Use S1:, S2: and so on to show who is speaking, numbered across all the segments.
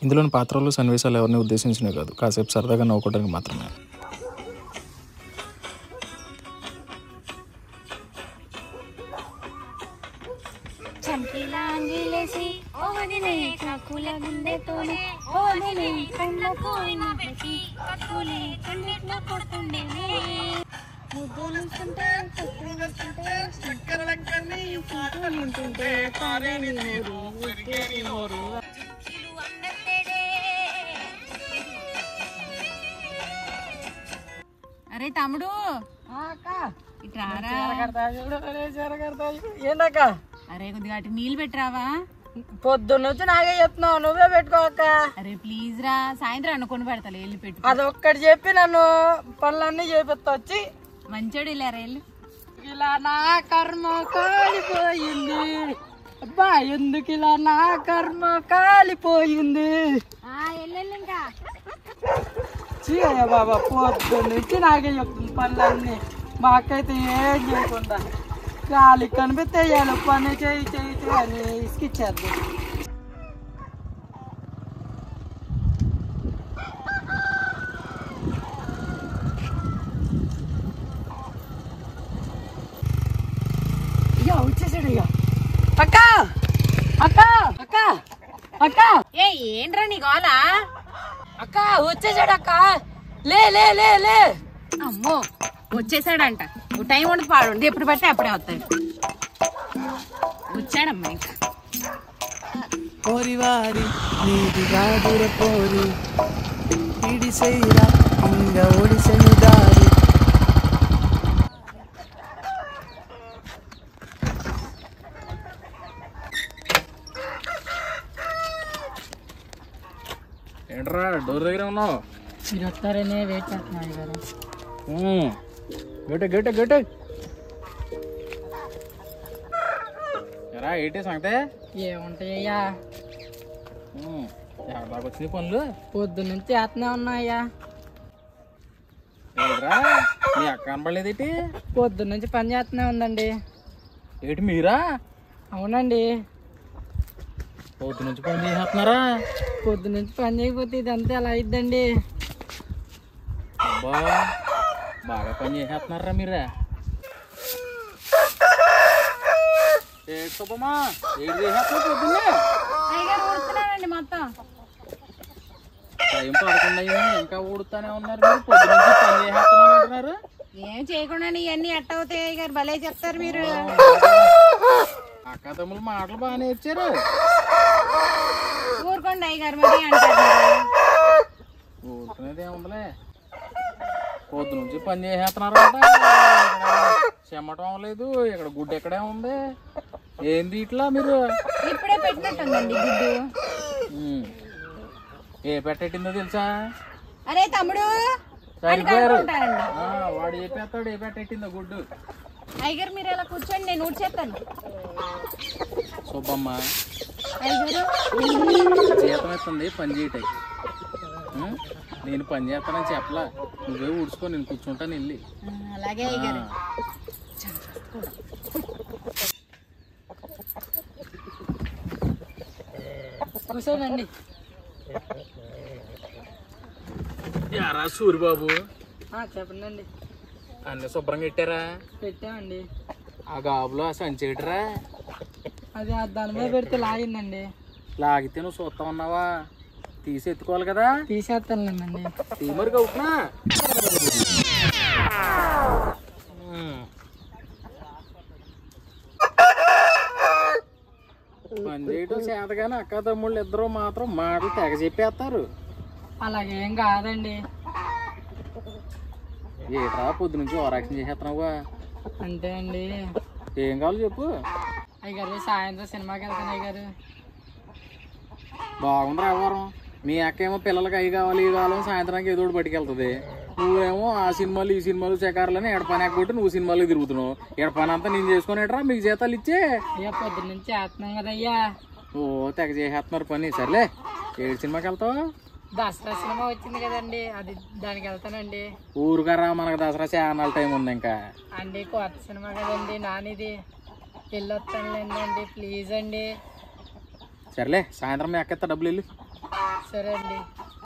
S1: ఇందులోని పాత్రలు సన్నివేశాలు ఎవరిని ఉద్దేశించినవి కాదు కాసేపు సరదాగా నవ్వుకోవడానికి మాత్రమే
S2: చంకీలా అంగిలేసి ఓవదినే కాకుల గుండెతోనే ఓవదినే కళ్ళకు పెట్టి కక్కులే కన్నెట్లో కొడుతుండేనే ముద్దులుస్తుంటే కక్కులు వస్తుంటే చక్కెరలక్కని వింటుంటే తారేని నోరు ఉక్కేని నోరు
S3: అరే తమ్ముడు ఇట్రారా
S4: ఏంటక్క
S3: అరే కొద్దిగా అటు నీళ్ళు పెట్టరావా
S4: పొద్దున్న వచ్చి నాగే చెప్తున్నావు నువ్వే పెట్టుకోక
S3: అరే ప్లీజ్ రా సాయంత్రం అనుకొని పెడతా వెళ్ళి పెట్టు
S4: అది ఒక్కటి చెప్పి నన్ను పనులన్నీ చేపిస్తా వచ్చి
S3: మంచోడు ఇలా వెళ్ళు
S4: ఇలా నా కర్మ కాలిపోయింది అబ్బా ఎందుకు ఇలా నా కర్మ కాలిపోయింది
S2: ఇంకా
S4: చీయ బాబా పొద్దున్న నుంచి నాకే చెప్తుంది పనులన్నీ మా అక్కయితే ఏం చేయకుండా గాలి కనిపిస్తే ఇవాళ పని చేయి చేయి చేయి అని ఇసుకిచ్చేద్దాం ఇక వచ్చేసాడు ఇక అక్క అక్క అక్క అక్క
S3: ఏ ఏంట్రా నీ గోలా
S4: అక్క వచ్చేసాడు అక్క లే లే లే లే
S3: అమ్మో వచ్చేసాడంట నువ్వు టైం ఉండదు పాడు ఎప్పుడు పడితే అప్పుడే వస్తాడు వచ్చాడమ్మా ఇంకా
S5: పోరివారి నీదిగా దూరపోరి ఇడిసెయ్యరా ఇంగ ఒడిసెను దారి
S1: ఏంట్రా డోర్ దగ్గర ఉన్నావు
S4: మీరు వస్తారనే వెయిట్ చేస్తున్నాను గారు
S1: గట్ట గట్ట గట్ట ఎరా ఏంటి సంగతే
S4: ఏముంటాయ్యా
S1: ఎక్కడ దాకా వచ్చినాయి పనులు
S4: పొద్దు నుంచి చేస్తూనే ఉన్నాయ్యా
S1: ఏంట్రా మీ అక్క కనపడలేదేటి
S4: పొద్దు నుంచి పని చేస్తూనే ఉందండి
S1: ఏంటి మీరా
S4: అవునండి
S1: పొద్దు నుంచి పని చేసేస్తున్నారా
S4: పొద్దు నుంచి పని చేయకపోతే ఇదంతా ఎలా అయిద్దండి
S1: అబ్బా బాగా పని చేసేస్తున్నారా మీరా ఏంటి సుబ్బమ్మా ఏంటి చేసేస్తున్నారు పొద్దున్నే
S3: అయ్యగారు ఊడుతున్నానండి మొత్తం
S1: టైం పదకొండు అయింది ఇంకా ఊడుతానే ఉన్నారు మీరు పొద్దు నుంచి పని చేసేస్తున్నారు అంటున్నారు
S3: ఏం చేయకుండా ఇవన్నీ ఎట్ట అవుతాయి అయ్యగారు భలే చెప్తారు మీరు
S1: అక్క తమ్ముళ్ళు మాటలు బాగానే ఇచ్చారు
S3: ఊరుకోండి అయ్యగారు మరి అంటారు మీరు.
S1: ఊరుకునేది ఏముందిలే పొద్దు నుంచి పని చేసేస్తున్నారు అంట చెమ్మటం లేదు ఇక్కడ గుడ్డు ఎక్కడే ఉంది ఏంది ఇట్లా మీరు
S3: ఇప్పుడే పెట్టినట్టుందండి గుడ్డు
S1: ఉమ్. ఏ పెట్టెట్టిందో తెలుసా
S3: అరే తమ్ముడు అని
S1: సరిపోయారు
S3: కనుక్కుంటారండి
S1: ఆ, వాడు చెప్పేస్తాడు ఏ పెట్టెట్టిందో గుడ్డు
S3: అయ్యగారు మీరు ఇలా కూర్చోండి నేను ఊడ్చేస్తాను
S1: సుబ్బమ్మ
S3: అయ్యగారు
S1: జీతం ఇస్తుంది పని చేయటం ఉం? నేను పని చేస్తానని చెప్పలా నువ్వే ఊడ్చుకో నేను కూర్చుంటాను వెళ్ళి
S3: ఆ, అలాగే అయ్యగారు
S4: కూర్చోనండి
S1: యారా సూరిబాబు
S4: ఆ, చెప్పండి
S1: అన్ని శుభ్రంగా పెట్టారా
S4: పెట్టామండి
S1: ఆ గాబులో ఆ సంచేటరా
S4: అది ఆ దాని మీద పెడితే లాగిందండి
S1: లాగితే నువ్వు చూస్తా ఉన్నావా తీసి ఎత్తుకోవాలి కదా
S4: తీసేస్తానులేండి
S1: తీ మరి గౌపునా పని చేయటం చేతగానే అక్క తమ్ముళ్ళు ఇద్దరు మాత్రం మాటలు తెగ చెప్పేస్తారు
S4: అలాగేం కాదండి
S1: ఏట్రా పొద్దు నుంచి ఓరాక్షన్ చేసేస్తున్నావా
S4: అంటే అండి
S1: ఏం కావాలో చెప్పు
S4: అయ్యగారు సాయంత్రం సినిమాకి వెళ్తాను అయ్యగారు
S1: బాగుంది వ్యవహారం మీ అక్క ఏమో పిల్లలకి అవి కావాలి ఇవి కావాలి సాయంత్రానికి ఏదో ఒకటి పట్టుకెళ్తుంది నువ్వేమో ఆ సినిమాలు ఈ సినిమాలు చకారులని ఎడ పని ఎక్కొట్టి నువ్వు సినిమాలకు తిరుగుతున్నావు ఎడ పని అంతా నేను చేసుకునేట్రా మీకు జీతాలు ఇచ్చే
S4: అయ్యా పొద్దున్న నుంచి చేస్తున్నాం కదయ్యా
S1: ఓ తెగ చేసేస్తున్నారు పని సర్లే ఏడు సినిమాకి వెళ్తావు
S4: దసరా సినిమా వచ్చింది కదండి అది దానికి వెళ్తానండి
S1: ఊరుగారా మనకు దసరా చాలా టైం ఉంది ఇంకా
S4: అండి కొత్త సినిమా కదండి నానిది వెళ్ళొస్తానులేండి అండి ప్లీజ్ అండి
S1: సర్లే సాయంత్రం మీ అక్క ఇస్తా డబ్బులు వెళ్ళి
S3: సరే అండి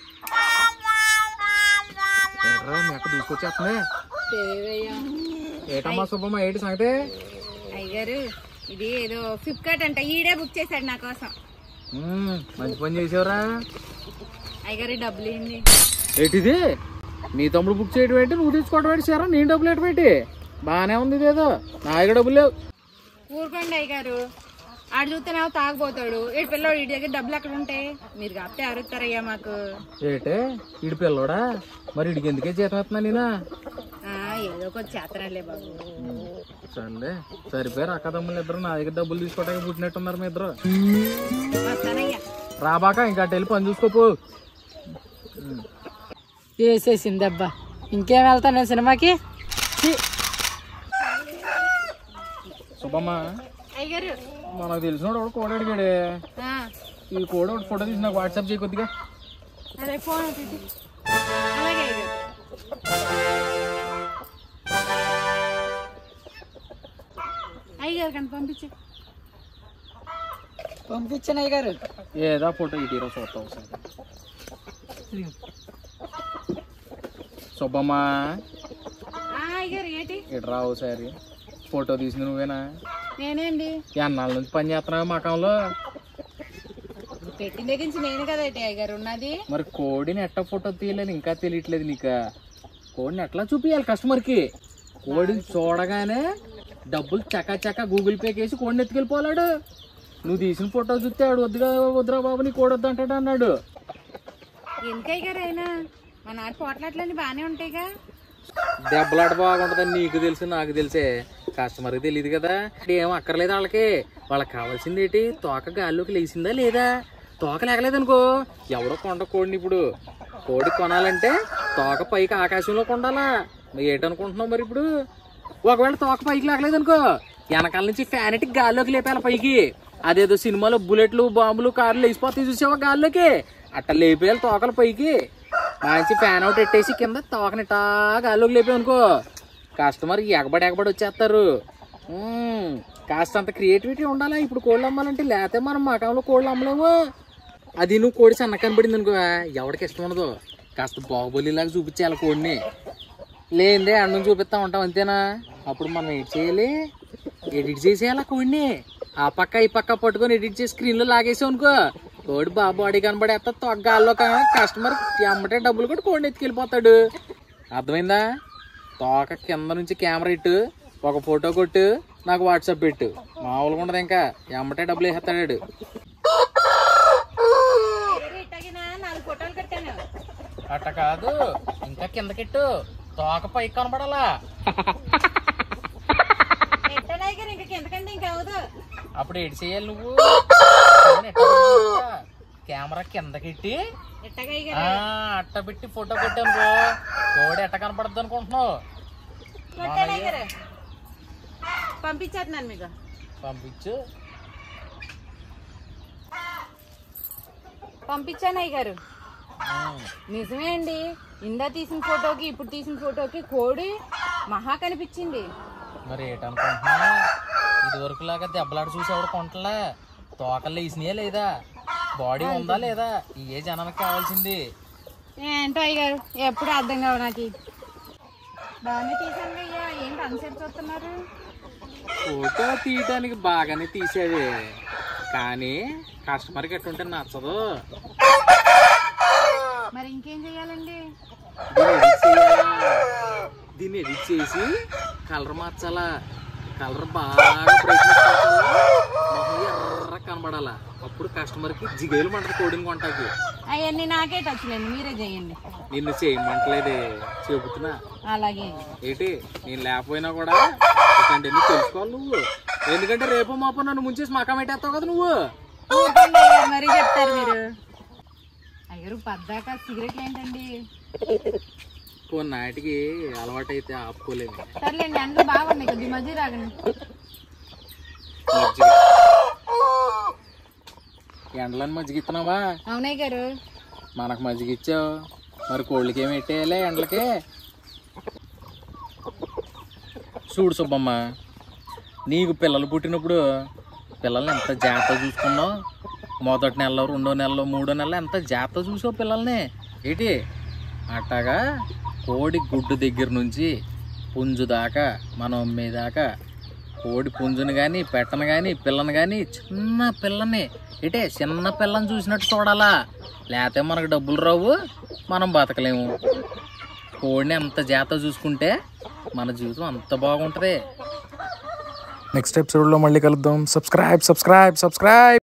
S1: ఏంట్రా మీ అక్క దూసుకొచ్చేస్తుంది
S3: తెలియదయ్యా
S1: ఏటమ్మా సుబ్బమ్మ ఏంటి సంగతి
S3: అయ్యగారు ఇది ఏదో ఫ్లిప్కార్ట్ అంట ఈడే బుక్ చేశాడు నా కోసం
S1: మ్మ్, మంచి పని చేసావురా
S3: అయ్యగారు ఈ డబ్బులు ఏంటి
S1: ఏంటిది నీ తమ్ముడు బుక్ చేయడం ఏంటి నువ్వు తీసుకోవడం ఏంటి సారా నేను డబ్బులు ఎటు పెట్టి బాగానే ఉంది ఇదేదో నా దగ్గర డబ్బులు లేవు
S3: ఊరుకోండి అయ్యగారు ఆడు చూస్తేనేమో తాగిపోతాడు ఈ పిల్లడు వీడి దగ్గర డబ్బులు ఎక్కడ ఉంటాయి మీరు కాస్తే అరుస్తారయ్యా మాకు
S1: ఏటే ఇడి పిల్లోడా మరి ఇడికి ఎందుకే జీతం ఎత్తున్నా నేనా
S3: ఆ, ఏదో కొంచెం చేతనాలే బాబు
S1: సర్లే సరిపోయారు అక్కదమ్ములు ఇద్దరు నా దగ్గర డబ్బులు తీసుకోవడానికి పుట్టినట్టున్నారు మీ ఇద్దరు
S3: వస్తానయ్యా
S1: రాబాక ఇంకా అటు వెళ్ళి పని చూసుకోపో
S4: వేసేసింది అబ్బా ఇంకేం వెళ్తాను సినిమాకి ఛీ,
S1: సుబ్బమ్మ
S3: అయ్యగారు
S1: మనకు తెలిసినోడు ఒకడు కోడ అడిగాడే
S3: ఆ,
S1: ఈ కోడ ఒకటి ఫోటో తీసి నాకు వాట్సాప్ చేయి కొద్దిగా
S3: అదే ఫోన్ ఒకటి. అలాగే అయ్యగారు అయ్యగారు కానీ పంపించు
S4: పంపించాను అయ్య గారు
S1: ఏదా ఫోటో ఇటు ఈరోజు చూస్తావు ఒకసారి సుబ్బమ్మ
S3: ఆ, అయ్యగారు ఏంటి
S1: ఇటు రా ఒకసారి ఫోటో తీసింది నువ్వేనా
S3: నేనే అండి
S1: ఎన్నాళ్ళ నుంచి పని చేస్తున్నావు మకంలో
S3: పెట్టిన దగ్గర నుంచి నేను కదా అయితే అయ్యగారు ఉన్నది
S1: మరి కోడిని ఎట్ట ఫోటో తీయలేని ఇంకా తెలియట్లేదు నీకు కోడిని ఎట్లా చూపించాలి కస్టమర్కి కోడిని చూడగానే డబ్బులు చకా చకా గూగుల్ పే కేసి కోడిని ఎత్తుకెళ్ళిపోలాడు నువ్వు తీసిన ఫోటో చూస్తే ఆడు వద్దుగా వద్దురా బాబు నీ కోడి వద్దు అంటాడు అన్నాడు
S3: ఎందుకు అయ్యగారు అయినా మా నాన్న పోట్లాట్లన్నీ బాగానే ఉంటాయిగా
S1: దెబ్బలాట బాగుంటుందని నీకు తెలుసు నాకు తెలిసే కస్టమర్కి తెలియదు కదా ఏం అక్కర్లేదు వాళ్ళకి వాళ్ళకి కావాల్సింది ఏంటి తోక గాల్లోకి లేచిందా లేదా తోక లేకలేదనుకో ఎవడో కొండ కోడిని ఇప్పుడు కోడి కొనాలంటే తోక పైకి ఆకాశంలో కొండాలా నువ్వు ఏంటనుకుంటున్నావు మరి ఇప్పుడు ఒకవేళ తోక పైకి లేకలేదనుకో వెనకాల నుంచి ఫ్యానెటిక్ గాల్లోకి లేపాలి పైకి అదేదో సినిమాలో బుల్లెట్లు బాంబులు కార్లు లేచిపోతాయి చూసావా గాల్లోకి అట్ట లేపేయాలి తోకల పైకి మంచి ఫ్యాన్ అవుట్ పెట్టేసి కింద తోకనిటా గాల్లోకి లేపామనుకో కస్టమర్ ఎగబడి ఎగబడి వచ్చేస్తారు మ్మ్. కాస్త అంత క్రియేటివిటీ ఉండాలా ఇప్పుడు కోళ్ళు అమ్మాలంటే లేకపోతే మనం మకంలో కోళ్ళు అమ్మలేము అది నువ్వు కోడి సన్న కనబడింది అనుకో ఎవరికి ఇష్టం ఉండదు కాస్త బాహుబలిలాగా చూపించాలి కోడిని లేదే అన్నం చూపిస్తా ఉంటాం అంతేనా అప్పుడు మనం ఏం చేయాలి ఎడిట్ చేసేయాలి ఆ కోడిని ఆ పక్క ఈ పక్క పట్టుకొని ఎడిట్ చేసి స్క్రీన్లో లాగేసావు అనుకో కోడి బాగా బాడీ కనబడేస్తా తొగ్గాల్లో కస్టమర్ ఎమ్మటే డబ్బులు కూడా కోడిని ఎత్తుకెళ్ళిపోతాడు అర్థమైందా తోక కింద నుంచి కెమెరా ఇట్టు ఒక ఫోటో కొట్టు నాకు వాట్సాప్ పెట్టు మామూలుగా ఉండదు ఇంకా ఎమ్మటే డబ్బులు వేసేస్తాడు
S3: ఇట్టగినా నాలుగు ఫోటోలు కట్టాను
S1: అట్ట కాదు ఇంకా కిందకెట్టు తోక పైకి కనబడాలా
S3: ఎట్టాను అయ్యగారు ఇంకా కిందకండి ఇంకా అవదు
S1: అప్పుడు ఏడు చేయాలి నువ్వు ఫోన్ ఎట్ట పెట్టుకుంటా? కెమెరా కిందకెట్టి
S3: ఎట్టగా
S1: ఆ,
S3: అయ్యగారు
S1: అట్ట పెట్టి ఫోటో కొట్టాను కోడి ఎట్ట కనపడద్దు అనుకుంటున్నావు
S3: కొట్టాను అయ్యగారు పంపించేస్తున్నాను మీకు
S1: పంపించు
S3: పంపించాను అయ్యగారు
S1: ఉమ్.
S3: నిజమే అండి ఇందా తీసిన ఫోటోకి ఇప్పుడు తీసిన ఫోటోకి కోడి మహా కనిపించింది
S1: మరి ఏటనుకుంటున్నా ఇది వరకు లాగా దెబ్బలాట చూసేవాడు కొంటలే తోకలు వేసినాయా లేదా బాడీ ఉందా లేదా ఇవే జనానికి కావాల్సింది
S3: ఏంటో అయ్యగారు ఎప్పుడు అర్థం కావు నాకు బాగానే తీసాను అయ్యా ఏంటి అన్సెట్ చూస్తున్నారు
S1: ఫోటో తీయటానికి బాగానే తీసేవి కానీ కస్టమర్కి ఎట్టుంటే నచ్చదు
S3: మరి ఇంకేం చెయ్యాలండి
S1: దీన్ని ఎడిట్ చేయాలా దీన్ని ఎడిట్ చేసి కలర్ మార్చాలా కలర్ బాగా బ్రైట్నెస్ మొహం ఎర్ర కనబడాలా అప్పుడు కస్టమర్కి జిగేలు మంటది కోడిని కొంటాకి
S3: అవన్నీ నాకే టచ్లేండి మీరే చేయండి
S1: నిన్ను చేయమంటలేదే చెబుతున్నా
S3: అలాగే
S1: ఏంటి నేను లేకపోయినా కూడా ఇట్లాంటి తెలుసుకోవాలి నువ్వు ఎందుకంటే రేపు మాపో నన్ను ముంచేసి మకా పెట్టేస్తావు కదా నువ్వు
S3: ఊరుకోండి అయ్యారు మరీ చెప్తారు మీరు అయ్యారు పద్దాక సిగరెట్లు ఏంటండి
S1: కొన్నాటికి అలవాటైతే ఆపుకోలేము
S3: సర్లేండి ఎండలు బాగున్నాయి కొద్ది మధ్య రాగండి
S1: మజ్జిగ ఎండలని మజ్జిగ ఇస్తున్నావా
S3: అవునయ్య గారు
S1: మనకు మజ్జిగ ఇచ్చావు మరి కోళ్ళకి ఏమి పెట్టేయాలి ఎండలకి చూడు సుబ్బమ్మ నీకు పిల్లలు పుట్టినప్పుడు పిల్లల్ని ఎంత జాగ్రత్తగా చూసుకున్నావు మొదటి నెలలో రెండో నెలలో మూడో నెలలో ఎంత జాగ్రత్త చూసావు పిల్లల్ని ఏంటి అట్టాగా కోడి గుడ్డు దగ్గర నుంచి పుంజు దాకా మన అమ్మే దాకా కోడి పుంజుని కానీ పెట్టను కానీ పిల్లని కానీ చిన్న పిల్లని ఏటే చిన్న పిల్లని చూసినట్టు చూడాలా లేకపోతే మనకు డబ్బులు రావు మనం బతకలేము కోడిని ఎంత జాగ్రత్త చూసుకుంటే మన జీవితం అంత బాగుంటుంది
S6: నెక్స్ట్ ఎపిసోడ్లో మళ్ళీ కలుద్దాం సబ్స్క్రైబ్ సబ్స్క్రైబ్ సబ్స్క్రైబ్